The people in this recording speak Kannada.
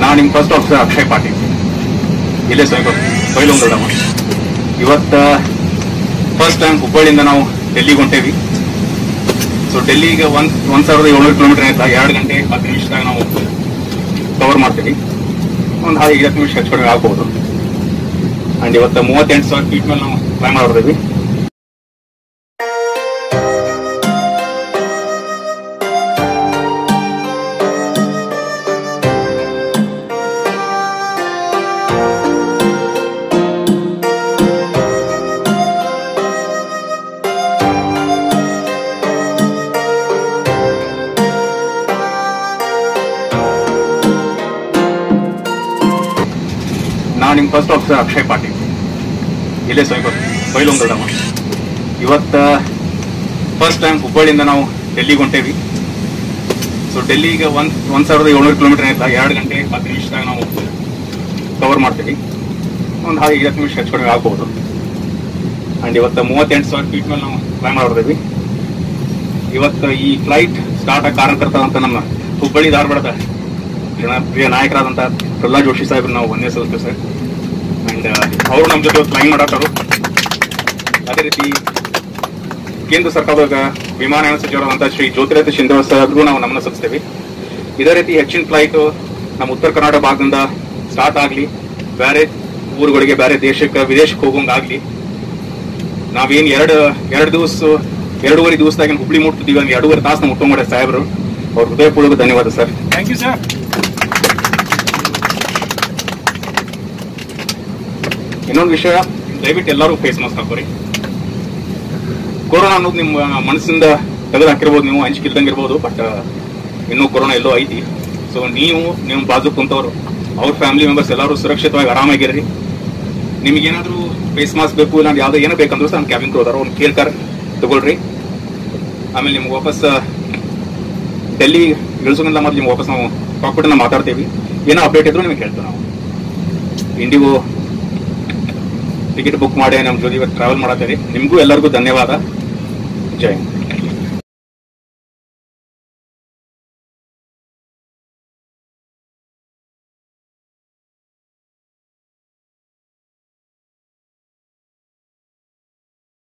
ನಾನು ನಿಮ್ಮ ಫಸ್ಟ್ ಆಫೀಸರ್ ಅಕ್ಷಯ್ ಪಾಟೀಲ್ ಇಲ್ಲೇ ಸ್ವಲ್ಪ ಬೈಲೊಂದಡವ ಇವತ್ತ ಫಸ್ಟ್ ಟೈಮ್ ಹುಬ್ಬಳ್ಳಿಯಿಂದ ನಾವು ಡೆಲ್ಲಿಗೆ ಹೊಂಟೇವಿ ಸೊ ಡೆಲ್ಲಿಗೆ ಒಂದ್ ಒಂದ್ ಸಾವಿರದ ಏಳ್ನೂರು ಕಿಲೋಮೀಟರ್ ಆಯ್ತಾ ಎರಡು ಗಂಟೆ ಹತ್ತು ನಿಮಿಷದಾಗ ನಾವು ಕವರ್ ಮಾಡ್ತೀವಿ ಒಂದು ಹಾಗೆ ಐವತ್ತು ನಿಮಿಷ ಹೆಚ್ಚು ಕಡಿಮೆ ಆಗ್ಬೋದು ಅಂಡ್ ಇವತ್ತು ಮೂವತ್ತೆಂಟು ಸಾವಿರ ಫೀಟ್ ಮೇಲೆ ನಾವು ಕ್ಲೈಮ್ ಮಾಡಿರ್ತೀವಿ ನಾನು ನಿಮ್ಮ ಫಸ್ಟ್ ಆಫೀಸರ್ ಅಕ್ಷಯ್ ಪಾಟೀಲ್ ಇಲ್ಲೇ ಸ್ವಲ್ಪ ಬೈಲೊಂದಡವ ಇವತ್ತ ಫಸ್ಟ್ ಟೈಮ್ ಹುಬ್ಬಳ್ಳಿಯಿಂದ ನಾವು ಡೆಲ್ಲಿಗೆ ಹೊಂಟೇವಿ ಸೊ ಡೆಲ್ಲಿಗೆ ಒಂದ್ ಒಂದ್ ಸಾವಿರದ ಏಳ್ನೂರು ಕಿಲೋಮೀಟರ್ ಆಯ್ತಾ ಎರಡು ಗಂಟೆ ಹತ್ತು ನಿಮಿಷದಾಗ ನಾವು ಕವರ್ ಮಾಡ್ತೀವಿ ಒಂದು ಹಾಗೆ ಐವತ್ತು ನಿಮಿಷ ಹೆಚ್ಚು ಕಡಿಮೆ ಆಗ್ಬೋದು ಅಂಡ್ ಇವತ್ತು ಮೂವತ್ತೆಂಟು ಸಾವಿರ ಫೀಟ್ ಮೇಲೆ ನಾವು ಕ್ಲೈಮ್ ಮಾಡಿರ್ತೀವಿ ಇವತ್ತು ಈ ಫ್ಲೈಟ್ ಸ್ಟಾರ್ಟ್ ಆಗಿ ಕಾರಣಕರ್ತ ನಮ್ಮ ಹುಬ್ಬಳ್ಳಿ ಧಾರವಾಡದ ಜನ- ಪ್ರಿಯ ನಾಯಕರಾದಂಥ ಪ್ರಹ್ಲಾದ್ ಜೋಶಿ ಸಾಹೇಬ್ರು ನಾವು ಒಂದೇ ಸಲ್ಲಿಸ್ತೇವೆ ಸರ್ ಅಂಡ್ ಅವರು ನಮ್ಮ ಜೊತೆ ಫ್ಲೈಂಗ್ ಮಾಡತ್ತಾರು ಅದೇ ರೀತಿ ಕೇಂದ್ರ ಸರ್ಕಾರದ ವಿಮಾನಯಾನ ಸಚಿವರಾದಂಥ ಶ್ರೀ ಜ್ಯೋತಿರಾದಿತ್ಯ ಶಿಂದೆ ಸಾಹೇಬ್ರು ನಾವು ನಮ್ಮನ್ನ ಸಲ್ಲಿಸ್ತೇವೆ ಇದೇ ರೀತಿ ಹೆಚ್ಚಿನ ಫ್ಲೈಟ್ ನಮ್ಮ ಉತ್ತರ ಕರ್ನಾಟಕ ಭಾಗದಿಂದ ಸ್ಟಾರ್ಟ್ ಆಗಲಿ ಬೇರೆ ಊರುಗಳಿಗೆ ಬೇರೆ ದೇಶಕ್ಕೆ ವಿದೇಶಕ್ಕೆ ಹೋಗೋಂಗಾಗ್ಲಿ ನಾವೇನ್ ಎರಡು ಎರಡು ದಿವಸ ಎರಡೂವರೆ ದಿವಸದಾಗ ಹುಬ್ಳಿ ಮುಟ್ತಿದ್ದೀವಿ ಅಂದ್ರೆ ಎರಡೂವರೆ ತಾಸು ಮುಟ್ಟೋ ಮಾಡಿ ಸಾಹೇಬರು ಅವ್ರ ಹೃದಯಪೂರ್ವಕ ಧನ್ಯವಾದ ಸರ್ ಥ್ಯಾಂಕ್ ಯು ಸರ್ ಇನ್ನೊಂದು ವಿಷಯ ದಯವಿಟ್ಟು ಎಲ್ಲರೂ ಫೇಸ್ ಮಾಸ್ಕ್ ಹಾಕೋರಿ ಕೊರೋನಾ ಅನ್ನೋದು ನಿಮ್ಮ ಮನಸ್ಸಿಂದ ತೆಗೆದು ಹಾಕಿರ್ಬೋದು ನೀವು ಹಂಚಿಕಿಲ್ದಂಗೆ ಇರ್ಬೋದು ಬಟ್ ಇನ್ನೂ ಕೊರೋನಾ ಎಲ್ಲೋ ಐತಿ ಸೊ ನೀವು ನಿಮ್ಮ ಬಾಜು ಕುಂತವ್ರು ಅವ್ರ ಫ್ಯಾಮಿಲಿ ಮೆಂಬರ್ಸ್ ಎಲ್ಲರೂ ಸುರಕ್ಷಿತವಾಗಿ ಆರಾಮಾಗಿರ್ರಿ ನಿಮಗೇನಾದ್ರೂ ಫೇಸ್ ಮಾಸ್ಕ್ ಬೇಕು ಇಲ್ಲ ಯಾವ್ದೋ ಏನೋ ಬೇಕಂದ್ರೂ ನಮ್ಮ ಕ್ಯಾಬಿನ್ ಕ್ರೂ ಅದಾರ ಅವ್ನು ಕೇಳ್ಕಾರ ತಗೊಳ್ರಿ ಆಮೇಲೆ ನಿಮ್ಗೆ ವಾಪಸ್ ಡೆಲ್ಲಿ ಇಳಿಸೋದ್ರಿಂದ ಮತ್ತೆ ನಿಮ್ಗೆ ವಾಪಸ್ ನಾವು ಕಾಕ್ಪಿಟ್ ಮಾತಾಡ್ತೀವಿ ಏನೋ ಅಪ್ಡೇಟ್ ಇದ್ರು ನಿಮಗೆ ಹೇಳ್ತೀವಿ ನಾವು ಇಂಡಿಗೋ ಟಿಕೆಟ್ ಬುಕ್ ಮಾಡಿ ನಮ್ಮ ಜೊತೆ ಇವತ್ತು ಟ್ರಾವೆಲ್ ಮಾಡತ್ತೀರಿ ನಿಮಗೂ ಎಲ್ಲರಿಗೂ ಧನ್ಯವಾದ ಜೈ ಹಿಂದ್